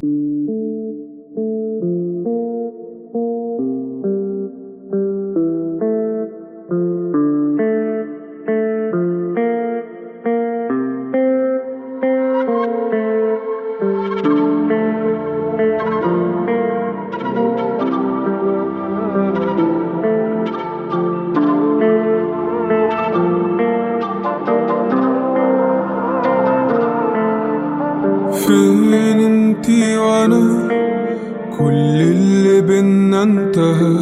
فين انتي وانا كل اللي بينا انتهى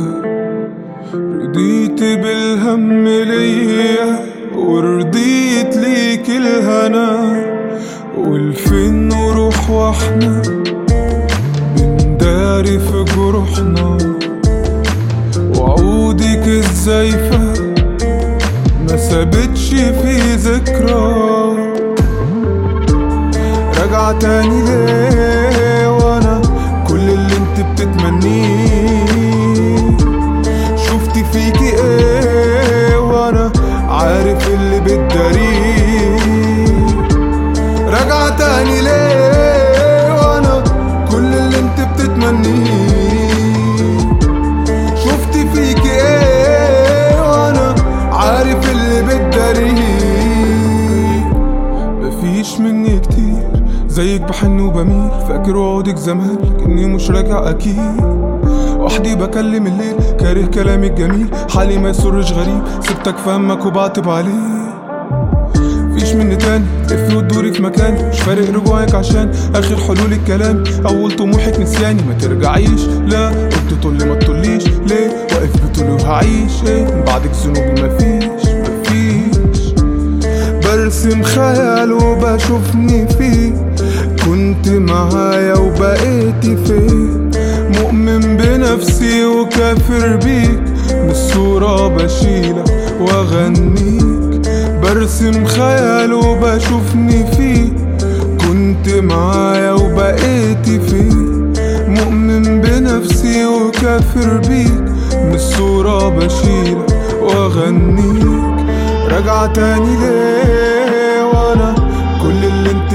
رضيت بالهم ليا ورضيت ليك الهنا والفين نروح واحنا بنداري في جروحنا وعودك الزايفة ما سابتش في ذكرى راجعة تاني ليه وانا كل اللي انت بتتمنيه شفتي فيكي ايه وانا عارف اللي بتداريه راجعة تاني ليه وانا كل اللي انت بتتمنيه شفتي فيكي ايه وانا عارف اللي بتداريه مفيش مني كتير زيك بحن وبميل فاكر وعودك زمان لكني مش راجع اكيد وحدي بكلم الليل كاره كلامك جميل حالي ما يسرش غريب سبتك فهمك وبعتب عليه مفيش مني تاني تلفي وتدوري في مكاني مش فارق رجوعك عشان اخر حلول الكلام اول طموحك نسياني ما ترجعيش لا قلت تقولي ما تطوليش ليه واقف بتقولي وهعيش ايه من بعدك ذنوبي مفيش مفيش برسم خيال وبشوفني فيه كنت معايا وبقيتي فين مؤمن بنفسي وكافر بيك من الصورة بشيلك واغنيك برسم خيال وبشوفني فيه كنت معايا وبقيتي فين مؤمن بنفسي وكافر بيك من الصورة بشيلك واغنيك راجعة تاني ليه وانا كل اللي انت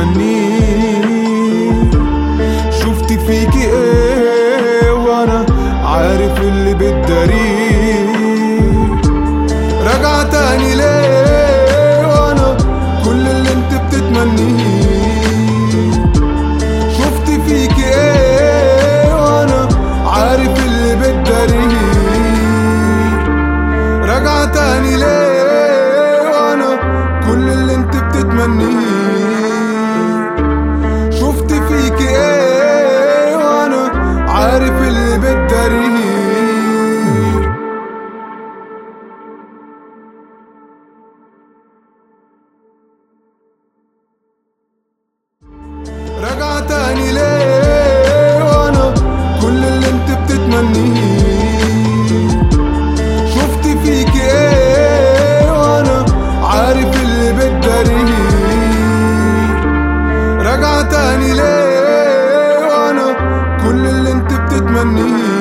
بتتمنيه شفتي فيكي ايه وانا عارف اللي بتداريه راجعة تاني ليه وانا كل اللي انت بتتمنيه شفتي فيكي ايه وانا عارف اللي بتداريه راجعة تاني ليه وانا كل اللي انت بتتمنيه شفت فيكي ايه وانا عارف اللي بتداريه راجعة تاني ليه وانا كل اللي انت بتتمنيه شفت فيكي ايه وانا عارف اللي بتداريه راجعة تاني ليه وانا كل اللي انت بتتمنيه